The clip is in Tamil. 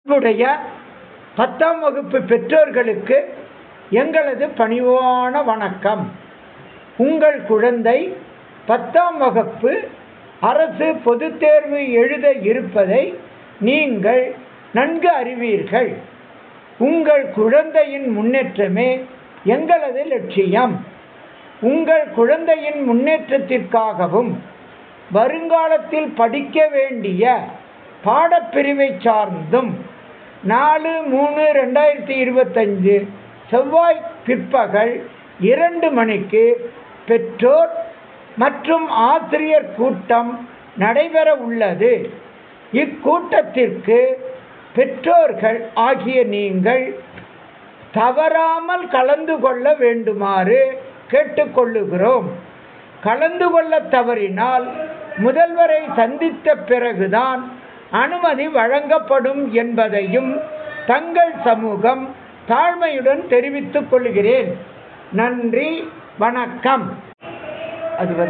அன்புடைய பத்தாம் வகுப்பு பெற்றோர்களுக்கு எங்களது பணிவான வணக்கம் உங்கள் குழந்தை பத்தாம் வகுப்பு அரசு பொதுத் தேர்வு எழுத இருப்பதை நீங்கள் நன்கு அறிவீர்கள் உங்கள் குழந்தையின் முன்னேற்றமே எங்களது லட்சியம் உங்கள் குழந்தையின் முன்னேற்றத்திற்காகவும் வருங்காலத்தில் படிக்க வேண்டிய பாடப்பிரிவை சார்ந்தும் நாலு மூணு ரெண்டாயிரத்தி இருபத்தஞ்சு செவ்வாய் பிற்பகல் இரண்டு மணிக்கு பெற்றோர் மற்றும் ஆசிரியர் கூட்டம் நடைபெற உள்ளது இக்கூட்டத்திற்கு பெற்றோர்கள் ஆகிய நீங்கள் தவறாமல் கலந்து கொள்ள வேண்டுமாறு கேட்டுக்கொள்ளுகிறோம் கலந்து கொள்ள தவறினால் முதல்வரை சந்தித்த பிறகுதான் அனுமதி வழங்கப்படும் என்பதையும் தங்கள் சமூகம் தாழ்மையுடன் தெரிவித்துக் கொள்கிறேன் நன்றி வணக்கம் அது